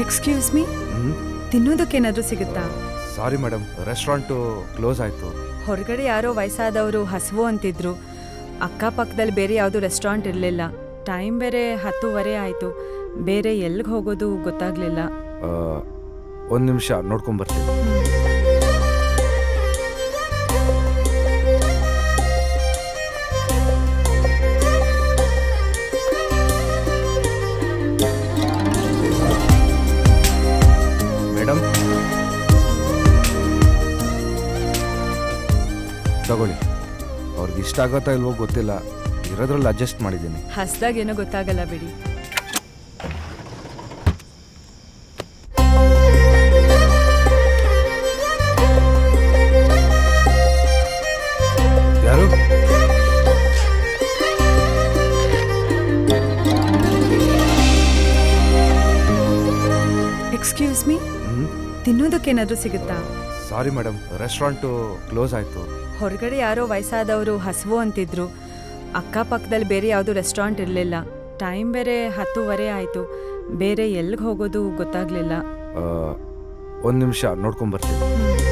excuse me ಹ್ಞೂ ತಿನ್ನೋದಕ್ಕೇನಾದ್ರೂ ಸಿಗುತ್ತಾ sorry madam restaurant close ಆಯಿತು ಹೊರಗಡೆ ಯಾರೋ ವಯಸ್ಸಾದವರು ಹಸಿವು ಅಂತಿದ್ರು ಅಕ್ಕಪಕ್ಕದಲ್ಲಿ ಬೇರೆ ಯಾವುದು ರೆಸ್ಟೋರೆಂಟ್ ಇರಲಿಲ್ಲ ಟೈಮ್ ಬೇರೆ ಹತ್ತುವರೆ ಆಯಿತು ಬೇರೆ ಎಲ್ಲಿಗೆ ಹೋಗೋದು ಗೊತ್ತಾಗಲಿಲ್ಲ ಒಂದು ನಿಮಿಷ ನೋಡ್ಕೊಂಬರ್ತೀನಿ ಮೇಡಮ್ ತಗೊಳ್ಳಿ ಅವ್ರಿಗೆ ಇಷ್ಟ ಆಗತ್ತಾ ಇಲ್ವೋ ಗೊತ್ತಿಲ್ಲ ಇರೋದ್ರಲ್ಲಿ ಅಡ್ಜಸ್ಟ್ ಮಾಡಿದ್ದೀನಿ ಹಸ್ದಾಗೇನೋ ಗೊತ್ತಾಗಲ್ಲ ಬಿಡಿ ಯಾರು ಎಕ್ಸ್ಕ್ಯೂಸ್ ಮೀ ಹ್ಞೂ ತಿನ್ನೋದಕ್ಕೇನಾದ್ರೂ ಸಿಗುತ್ತಾ ಸಾರಿ ಮೇಡಮ್ ರೆಸ್ಟೋರೆಂಟು ಕ್ಲೋಸ್ ಆಯಿತು ಹೊರಗಡೆ ಯಾರೋ ವಯಸ್ಸಾದವರು ಹಸಿವು ಅಂತಿದ್ರು ಅಕ್ಕಪಕ್ಕದಲ್ಲಿ ಬೇರೆ ಯಾವುದು ರೆಸ್ಟೋರೆಂಟ್ ಇರಲಿಲ್ಲ ಟೈಮ್ ಬೇರೆ ಹತ್ತುವರೆ ಆಯಿತು ಬೇರೆ ಎಲ್ಲಿಗೆ ಹೋಗೋದು ಗೊತ್ತಾಗಲಿಲ್ಲ ಒಂದು ನಿಮಿಷ ನೋಡ್ಕೊಂಬರ್ತೀನಿ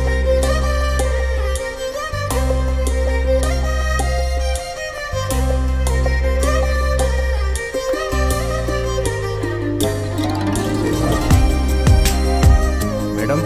ಮೇಡಮ್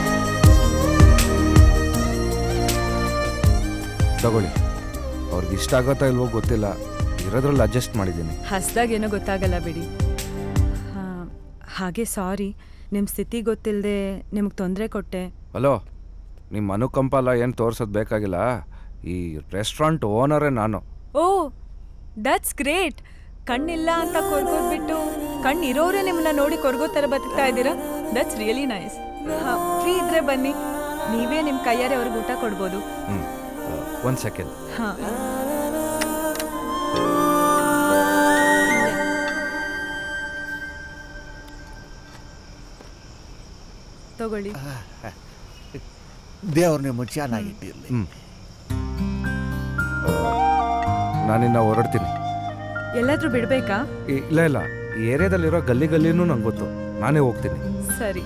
ತಗೊಳ್ಳಿ ಅವ್ರಿಗೆ ಇಷ್ಟ ಆಗತ್ತಾ ಇಲ್ವೋ ಗೊತ್ತಿಲ್ಲ ಇರೋದ್ರಲ್ಲಿ ಅಡ್ಜಸ್ಟ್ ಮಾಡಿದ್ದೀನಿ ಹಸ್ದಾಗೇನೋ ಗೊತ್ತಾಗಲ್ಲ ಬಿಡಿ ಹಾ, ಹಾಗೆ ಸಾರಿ ನಿಮ್ಮ ಸ್ಥಿತಿ ಗೊತ್ತಿಲ್ಲದೆ ನಿಮಗೆ ತೊಂದರೆ ಕೊಟ್ಟೆ ಹಲೋ ನಿಮ್ಮ ಅನುಕಂಪ ಎಲ್ಲ ಏನು ತೋರ್ಸೋದು ಬೇಕಾಗಿಲ್ಲ ಈ ರೆಸ್ಟೋರೆಂಟ್ ಓನರೇ ನಾನು ಓ ದಟ್ಸ್ ಗ್ರೇಟ್ ಕಣ್ಣಿಲ್ಲ ಅಂತ ಕೊರ್ಗೋದ್ಬಿಟ್ಟು ಕಣ್ಣಿರೋರೇ ನಿಮ್ಮನ್ನ ನೋಡಿ ಕೊರ್ಗೋ ಥರ ಬದುಕ್ತಾ ಇದ್ದೀರಾ ದಟ್ಸ್ ರಿಯಲಿ ನೈಸ್ ಫ್ರೀ ಇದ್ರೆ ಬನ್ನಿ ನೀವೇ ನಿಮ್ಮ ಕೈಯಾರೆ ಅವ್ರಿಗೆ ಊಟ ಕೊಡ್ಬೋದು ಹ್ಞೂ ಒಂದು ಸೆಕೆಂಡ್ ಹಾಂ ತಗೊಳ್ಳಿ ದೇವ್ರು ನಿಮ್ಮ ಚೆನ್ನಾಗಿಟ್ಟಿರಲಿ ಹ್ಞೂ ನಾನಿನ್ನ ಹೊರಡ್ತೀನಿ ಎಲ್ಲಾದ್ರೂ ಬಿಡ್ಬೇಕಾ ಈ- ಇಲ್ಲ ಇಲ್ಲ ಈ ಏರಿಯಾದಲ್ಲಿರೋ ಗಲ್ಲಿ ಗಲ್ಲಿನೂ ನಂಗೆ ಗೊತ್ತು ನಾನೇ ಹೋಗ್ತೀನಿ ಸರಿ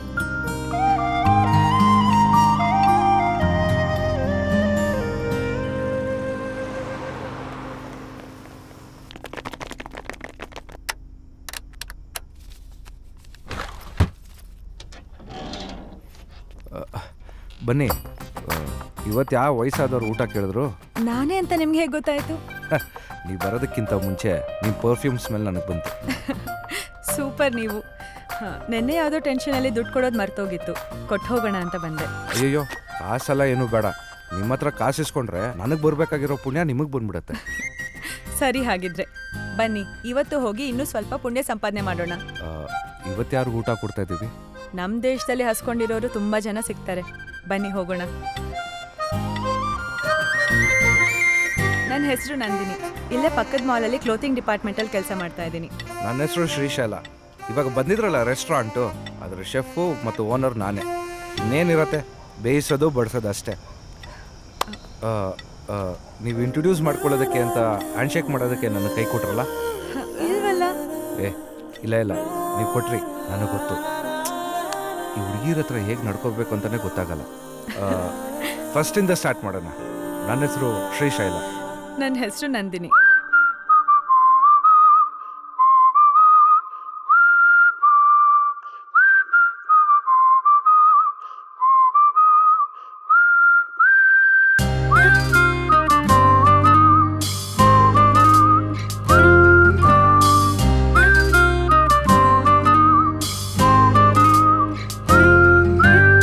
ಬನ್ನಿ ಇವತ್ತು ಯಾವ ವಯಸ್ಸಾದವ್ರು ಊಟ ಕೇಳಿದ್ರು ನಾನೇ ಅಂತ ನಿಮ್ಗೆ ಹೇಗೆ ಗೊತ್ತಾಯ್ತು ನೀವು ಬರೋದಕ್ಕಿಂತ ಮುಂಚೆ ನಿಮ್ಮ ಪರ್ಫ್ಯೂಮ್ ಸ್ಮೆಲ್ ನನಗೆ ಬಂತು ಸೂಪರ್ ನೀವು ಹಾ, ನೆನ್ನೆ ಯಾವುದೋ ಟೆನ್ಷನಲ್ಲಿ ದುಡ್ಡು ಕೊಡೋದು ಮರ್ತೋಗಿತ್ತು ಕೊಟ್ಟು ಹೋಗೋಣ ಅಂತ ಬಂದೆ ಅಯ್ಯಯ್ಯೋ ಕಾಸೆಲ್ಲ ಏನೂ ಬೇಡ ನಿಮ್ಮ ಹತ್ರ ಕಾಸು ಇಸ್ಕೊಂಡ್ರೆ ನನಗೆ ಬರಬೇಕಾಗಿರೋ ಪುಣ್ಯ ನಿಮಗೆ ಬಂದ್ಬಿಡತ್ತೆ ಸರಿ ಹಾಗಿದ್ರೆ ಬನ್ನಿ ಇವತ್ತು ಹೋಗಿ ಇನ್ನೂ ಸ್ವಲ್ಪ ಪುಣ್ಯ ಸಂಪಾದನೆ ಮಾಡೋಣ ಇವತ್ತು ಯಾರು ಊಟ ಕೊಡ್ತಾ ಇದ್ದೀವಿ ನಮ್ಮ ದೇಶದಲ್ಲಿ ಹಸ್ಕೊಂಡಿರೋರು ತುಂಬ ಜನ ಸಿಗ್ತಾರೆ ಬನ್ನಿ ಹೋಗೋಣ ನನ್ನ ಹೆಸರು ನಂದಿನಿ ಇಲ್ಲೇ ಪಕ್ಕದ ಮಾಲಲ್ಲಿ ಕ್ಲೋತಿಂಗ್ ಡಿಪಾರ್ಟ್ಮೆಂಟಲ್ಲಿ ಕೆಲಸ ಮಾಡ್ತಾ ಇದ್ದೀನಿ ನನ್ನ ಹೆಸರು ಶ್ರೀಶೈಲ ಇವಾಗ ಬಂದಿದ್ರಲ್ಲ ರೆಸ್ಟೋರೆಂಟು ಅದರ ಶೆಫು ಮತ್ತು ಓನರ್ ನಾನೇ ಇನ್ನೇನಿರತ್ತೆ ಬೇಯಿಸೋದು ಬಡಿಸೋದು ಅಷ್ಟೇ ಆ, ಆ, ನೀವು ಇಂಟ್ರೊಡ್ಯೂಸ್ ಮಾಡ್ಕೊಳ್ಳೋದಕ್ಕೆ ಅಂತ ಹ್ಯಾಂಡ್ಶೇಕ್ ಮಾಡೋದಕ್ಕೆ ನನ್ನ ಕೈ ಕೊಟ್ರಲ್ಲ ಹ, ಇಲ್ವಲ್ಲ ಏ ಇಲ್ಲ ಇಲ್ಲ ನೀವು ಕೊಟ್ರಿ ನನಗೆ ಗೊತ್ತು ಈ ಹುಡುಗಿರ ಹತ್ರ ಹೇಗೆ ನಡ್ಕೋಬೇಕು ಅಂತಲೇ ಗೊತ್ತಾಗಲ್ಲ ಫಸ್ಟಿಂದ ಸ್ಟಾರ್ಟ್ ಮಾಡೋಣ ನನ್ನ ಹೆಸರು ಶ್ರೀಶೈಲ ನನ್ನ ಹೆಸರು ನಂದಿನಿ